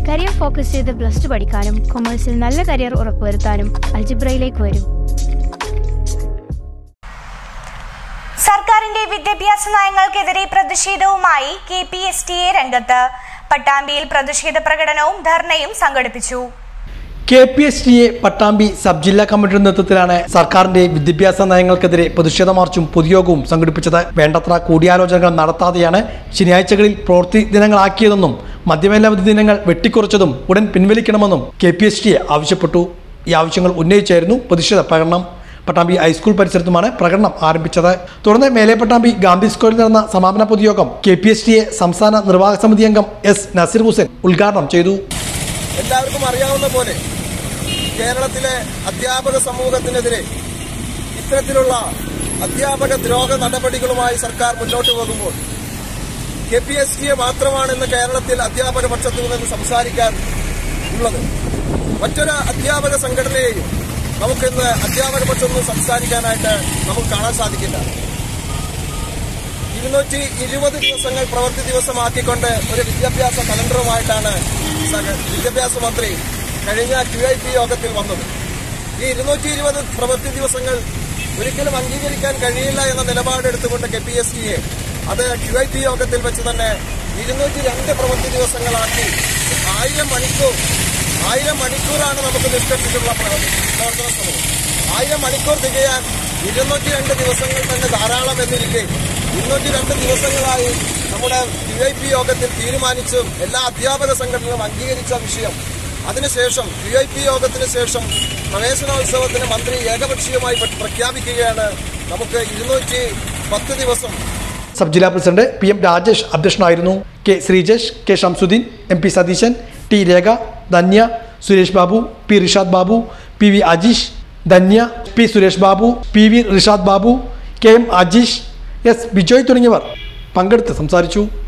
career focus ചെയ്ത് plus two പഠിക്കാനും കൊമേഴ്സിൽ നല്ല കരിയർ ഉറപ്പുവരുത്താനും അൽജിബ്രയിലേക്ക് വരും സർക്കാരിന്റെ വിദ്യാഭ്യാസ നയങ്ങൾക്കെതിരെ പ്രതിഷേധവുമായി K P S T A രംഗത്ത് പട്ടാമ്പിയിൽ പ്രതിഷേധ പ്രകടനവും ധർണയും സംഘടിപ്പിച്ചു K P S T A Pattambi sub ജില്ലാ കമ്മിറ്റിയുടെ നേതൃത്വത്തിലാണ് സർക്കാരിന്റെ വിദ്യാഭ്യാസ നയങ്ങൾക്കെതിരെ പ്രതിഷേധ മാർച്ചും പൊതുയോഗവും സംഘടിപ്പിച്ചത് വേണ്ടത്ര കൂടിയാലോചനകൾ നടത്താതെയാണ് ശനിയാഴ്ചകളിൽ പ്രവൃത്തി ദിനങ്ങളാക്കിയതെന്നും മദ്യമേലവധി ദിനങ്ങൾ വെട്ടിക്കുറച്ചതും ഉടൻ പിൻവലിക്കണമെന്നും K P S T A ആവശ്യപ്പെട്ടു ഈ ആവശ്യങ്ങൾ ഉന്നയിച്ചായിരുന്നു പ്രതിഷേധ പ്രകടനം പട്ടാമ്പി ഹൈസ്കൂൾ പരിസരത്തുമാണ് പ്രകടനം ആരംഭിച്ചത് തുടർന്ന് മേലെ പട്ടാമ്പി ഗാന്ധി സ്ക്വയറിൽ നടന്ന സമാപന പൊതുയോഗം K P S T A സംസ്ഥാന നിർവാഹക സമിതി അംഗം എസ് നസീർ ഹുസൈൻ ഉദ്ഘാടനം ചെയ്തു എല്ലാവർക്കും അറിയാവുന്ന പോലെ കേരളത്തിലെ അധ്യാപക സമൂഹത്തിനെതിരെ ഇത്തരത്തിലുള്ള അധ്യാപക ദ്രോഹ നടപടികളുമായി സർക്കാർ മുന്നോട്ട് പോകുമ്പോൾ കെ പി എസ് ടിയെ മാത്രമാണ് ഇന്ന് കേരളത്തിൽ അധ്യാപക പക്ഷത്തു നിന്ന് സംസാരിക്കാൻ ഉള്ളത് മറ്റൊരു അധ്യാപക സംഘടനയെയും നമുക്കിന്ന് അധ്യാപക പക്ഷത്തു നിന്ന് സംസാരിക്കാനായിട്ട് നമുക്ക് കാണാൻ സാധിക്കില്ല ഇരുന്നൂറ്റി ഇരുപത് ദിവസങ്ങൾ പ്രവൃത്തി ദിവസമാക്കിക്കൊണ്ട് ഒരു വിദ്യാഭ്യാസ കലണ്ടറുമായിട്ടാണ് സഹ- വിദ്യാഭ്യാസ മന്ത്രി കഴിഞ്ഞ ക്യു ഐ പി യോഗത്തിൽ വന്നത് ഈ ഇരുന്നൂറ്റി ഇരുപത് പ്രവൃത്തി ദിവസങ്ങൾ ഒരിക്കലും അംഗീകരിക്കാൻ കഴിയില്ല എന്ന നിലപാടെടുത്തുകൊണ്ട് കെ പി എസ് ടിയെ അത് ക്യു ഐ പി യോഗത്തിൽ വെച്ച് തന്നെ ഇരുന്നൂറ്റി രണ്ട് പ്രവൃത്തി ദിവസങ്ങളാക്കി ആയിരം മണിക്കൂർ ആയിരം മണിക്കൂറാണ് നമുക്ക് നിഷ്കർഷിച്ചിട്ടുള്ള പ്രവ- പ്രവർത്തന സമയം ആയിരം മണിക്കൂർ തികയാൻ ഇരുന്നൂറ്റി രണ്ട് ദിവസങ്ങൾ തന്നെ ധാരാളം എന്നിരിക്കെ ഇരുന്നൂറ്റി രണ്ട് ദിവസങ്ങളായി നമ്മുടെ യു ഐ പി യോഗത്തിൽ തീരുമാനിച്ചും എല്ലാ അധ്യാപക സംഘടനകളും അംഗീകരിച്ച വിഷയം അതിനുശേഷം യു ഐ പി യോഗത്തിന് ശേഷം പ്രവേശനോത്സവത്തിന് മന്ത്രി ഏകപക്ഷീയമായി പ്ര- പ്രഖ്യാപിക്കുകയാണ് നമുക്ക് ഇരുന്നൂറ്റി പത്ത് ദിവസം സബ് ജില്ലാ പ്രസിഡന്റ് പി എം രാജേഷ് അധ്യക്ഷനായിരുന്നു K Sreejesh K Shamsuddin M P Satheesan T Rekha Dhanya Suresh Babu P Rishad Babu P V Ajeesh Dhanya P Suresh Babu P V Rishad Babu K M Ajeesh S Bijoy തുടങ്ങിയവർ പങ്കെടുത്ത് സംസാരിച്ചു